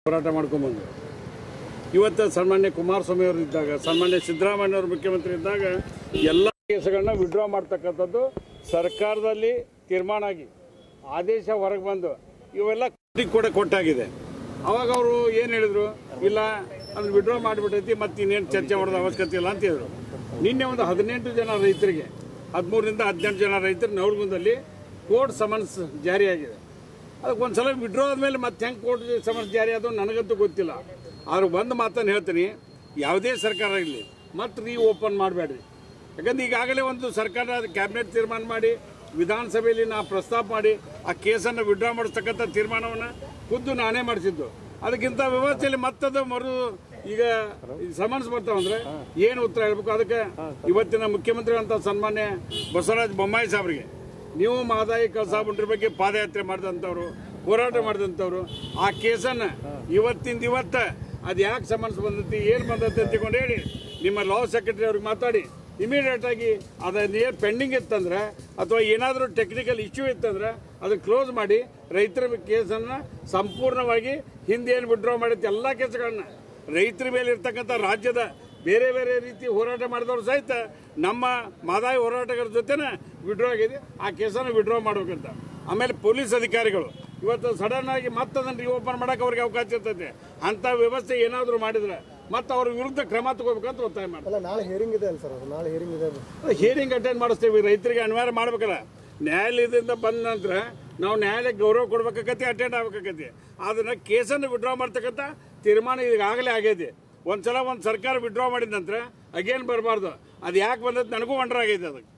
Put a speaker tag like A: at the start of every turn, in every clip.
A: ಹೋರಾಟ ಮಾಡ್ಕೊಂಬಂದು ಇವತ್ತು ಸನ್ಮಾನ್ಯ ಕುಮಾರಸ್ವಾಮಿ ಅವರು ಇದ್ದಾಗ ಸನ್ಮಾನ್ಯ ಸಿದ್ದರಾಮಯ್ಯ ಅವರು ಮುಖ್ಯಮಂತ್ರಿ ಇದ್ದಾಗ ಎಲ್ಲ ಕೇಸುಗಳನ್ನ ವಿಡ್ರಾ ಮಾಡ್ತಕ್ಕಂಥದ್ದು ಸರ್ಕಾರದಲ್ಲಿ ತೀರ್ಮಾನ ಆಗಿ ಆದೇಶ ಹೊರಗೆ ಬಂದು ಇವೆಲ್ಲ ಕೋರ್ಟಿಗೆ ಕೂಡ ಕೊಟ್ಟಾಗಿದೆ ಅವಾಗ ಅವರು ಏನು ಹೇಳಿದ್ರು ಇಲ್ಲ ಅದನ್ನ ವಿಡ್ರಾ ಮಾಡಿಬಿಟ್ಟೈತಿ ಮತ್ತೆ ಇನ್ನೇನು ಚರ್ಚೆ ಮಾಡೋದು ಅವಶ್ಯಕತೆ ಇಲ್ಲ ಅಂತ ಹೇಳಿದ್ರು ನಿನ್ನೆ ಒಂದು ಹದಿನೆಂಟು ಜನ ರೈತರಿಗೆ ಹದಿಮೂರರಿಂದ ಹದಿನೆಂಟು ಜನ ರೈತರು ನವಲಗುಂದಲ್ಲಿ ಕೋರ್ಟ್ ಸಮನ್ಸ್ ಜಾರಿಯಾಗಿದೆ ಅದಕ್ಕೆ ಒಂದು ಸಲ ವಿಡ್ರಾ ಆದಮೇಲೆ ಮತ್ತೆ ಹೆಂಗೆ ಕೋರ್ಟ್ ಸಮನ್ಸ್ ಜಾರಿ ಆದವು ನನಗಂತೂ ಗೊತ್ತಿಲ್ಲ ಆದ್ರೆ ಒಂದು ಮಾತನ್ನು ಹೇಳ್ತೀನಿ ಯಾವುದೇ ಸರ್ಕಾರ ಇರಲಿ ಮತ್ತೆ ರೀ ಓಪನ್ ಮಾಡಬೇಡ್ರಿ ಯಾಕಂದ್ರೆ ಈಗಾಗಲೇ ಒಂದು ಸರ್ಕಾರ ಕ್ಯಾಬಿನೆಟ್ ತೀರ್ಮಾನ ಮಾಡಿ ವಿಧಾನಸಭೆಯಲ್ಲಿ ನಾ ಪ್ರಸ್ತಾಪ ಮಾಡಿ ಆ ಕೇಸನ್ನು ವಿಡ್ರಾ ಮಾಡಿಸ್ತಕ್ಕಂಥ ತೀರ್ಮಾನವನ್ನು ಖುದ್ದು ನಾನೇ ಮಾಡಿಸಿದ್ದು ಅದಕ್ಕಿಂತ ವ್ಯವಸ್ಥೆಯಲ್ಲಿ ಮತ್ತದು ಮರು ಈಗ ಸಮನ್ಸ್ ಬರ್ತಾವಂದ್ರೆ ಏನು ಉತ್ತರ ಹೇಳ್ಬೇಕು ಅದಕ್ಕೆ ಇವತ್ತಿನ ಮುಖ್ಯಮಂತ್ರಿ ಅಂತ ಸನ್ಮಾನ್ಯ ಬಸವರಾಜ ಬೊಮ್ಮಾಯಿ ಸಾಬ್ರಿಗೆ ನೀವು ಮಹದಾಯಿ ಕಳಸಾಬುಂಡ್ರ ಬಗ್ಗೆ ಪಾದಯಾತ್ರೆ ಮಾಡಿದಂಥವ್ರು ಹೋರಾಟ ಮಾಡಿದಂಥವ್ರು ಆ ಕೇಸನ್ನು ಇವತ್ತಿಂದ ಇವತ್ತ ಅದು ಯಾಕೆ ಸಮನ್ಸ್ ಬಂದೈತಿ ಏನು ಬಂದೈತಿ ಅಂತ ತಿಳ್ಕೊಂಡು ಹೇಳಿ ನಿಮ್ಮ ಲಾ ಸೆಕ್ರೆಟರಿ ಅವ್ರಿಗೆ ಮಾತಾಡಿ ಇಮಿಡಿಯೇಟ್ ಆಗಿ ಅದನ್ನ ಏನು ಪೆಂಡಿಂಗ್ ಇತ್ತಂದ್ರೆ ಅಥವಾ ಏನಾದರೂ ಟೆಕ್ನಿಕಲ್ ಇಶ್ಯೂ ಇತ್ತಂದ್ರೆ ಅದನ್ನ ಕ್ಲೋಸ್ ಮಾಡಿ ರೈತರ ಕೇಸನ್ನು ಸಂಪೂರ್ಣವಾಗಿ ಹಿಂದೆ ಏನು ವಿಡ್ರಾ ಮಾಡಿತ್ತು ಎಲ್ಲ ಕೇಸುಗಳನ್ನ ರೈತರ ಮೇಲೆ ಇರ್ತಕ್ಕಂಥ ರಾಜ್ಯದ ಬೇರೆ ಬೇರೆ ರೀತಿ ಹೋರಾಟ ಮಾಡಿದವರು ಸಹಿತ ನಮ್ಮ ಮಾದಾಯಿ ಹೋರಾಟಗಾರ ಜೊತೆನೆ ವಿಡ್ರಾ ಆಗಿದೆ ಆ ಕೇಸನ್ನು ವಿಡ್ರಾ ಮಾಡ್ಬೇಕಂತ ಆಮೇಲೆ ಪೊಲೀಸ್ ಅಧಿಕಾರಿಗಳು ಇವತ್ತು ಸಡನ್ ಆಗಿ ಮತ್ತೆ ಅದನ್ನು ರಿಓಪನ್ ಮಾಡಕ್ಕೆ ಅವ್ರಿಗೆ ಅವಕಾಶ ಇರ್ತೈತೆ ಅಂತ ವ್ಯವಸ್ಥೆ ಏನಾದರೂ ಮಾಡಿದ್ರೆ ಮತ್ತೆ ಅವ್ರ ವಿರುದ್ಧ ಕ್ರಮ ತಗೋಬೇಕಂತ ಒತ್ತಾಯ ಮಾಡ್ತಾರೆ
B: ಅಲ್ಲ ನಾಳೆ ಹಿಯರಿಂಗ್ ಇದೆ ಅಲ್ಲ ಸರ್ ಅದು ನಾಳೆ ಹಿಯರಿಂಗ್ ಇದೆ ಅದು.
A: ಹಿಯರಿಂಗ್ ಅಟೆಂಡ್ ಮಾಡಿಸ್ತೀವಿ ರೈತರಿಗೆ ಅನಿವಾರ್ಯ ಮಾಡ್ಬೇಕಲ್ಲ ನ್ಯಾಯಾಲಯದಿಂದ ಬಂದ ನಂತರ ನಾವು ನ್ಯಾಯಾಲಯಕ್ಕೆ ಗೌರವ ಕೊಡ್ಬೇಕಾಗತ್ತೆ ಅಟೆಂಡ್ ಆಗ್ಬೇಕಾಗತ್ತೆ ಅದನ್ನ ಕೇಸನ್ನು ವಿಡ್ರಾ ಮಾಡ್ತಕ್ಕಂಥ ತೀರ್ಮಾನ ಈಗಾಗಲೇ ಆಗೈತೆ ಒಂದ್ಸಲ ಒಂದು ಸರ್ಕಾರ ವಿಡ್ರಾ ಮಾಡಿದ ನಂತರ ಅಗೇನ್ ಬರಬಾರ್ದು ಅದು ಯಾಕೆ ಬಂದದ್ದು ನನಗೂ ವಂಡರ್ ಆಗೈತೆ ಅದಕ್ಕೆ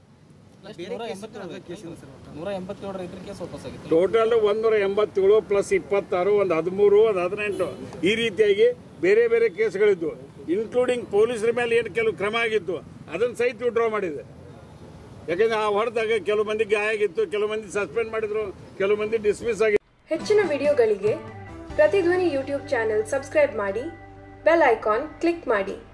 C: ನೂರ ಎಂಬತ್ತೇಳು ನೂರ ಎಂಬತ್ತೇಳು ರೈತರ ಕೇಸ್ ವಾಪಸ್ ಆಗಿತ್ತು
A: ಟೋಟಲ್ ಒಂದೂರ ಎಂಬತ್ತೇಳು ಪ್ಲಸ್ ಇಪ್ಪತ್ತಾರು ಒಂದು ಹದಿಮೂರು ಒಂದು ಹದಿನೆಂಟು ಈ ರೀತಿಯಾಗಿ ಬೇರೆ ಬೇರೆ ಕೇಸ್ಗಳಿದ್ವು ಇನ್ಕ್ಲೂಡಿಂಗ್ ಪೊಲೀಸರ ಮೇಲೆ ಏನು ಕೆಲವು ಕ್ರಮ ಆಗಿತ್ತು ಅದನ್ನು ಸಹಿತ ವಿಡ್ರಾ ಮಾಡಿದೆ ಯಾಕಂದ್ರೆ ಆ ಹೊಡೆದಾಗ ಕೆಲವು ಮಂದಿ ಗಾಯ ಆಗಿತ್ತು ಕೆಲವು ಮಂದಿ ಸಸ್ಪೆಂಡ್ ಮಾಡಿದ್ರು ಕೆಲವು ಮಂದಿ ಡಿಸ್ಮಿಸ್ ಆಗಿ
D: ಹೆಚ್ಚಿನ ವಿಡಿಯೋಗಳಿಗೆ ಪ್ರತಿಧ್ವನಿ ಯೂಟ್ಯೂಬ್ ಚಾನೆಲ್ ಸಬ್ಸ್ಕ್ರೈಬ್ ಮಾಡಿ ಬೆಲ್ ಐಕಾನ್ ಕ್ಲಿಕ್ ಮಾಡಿ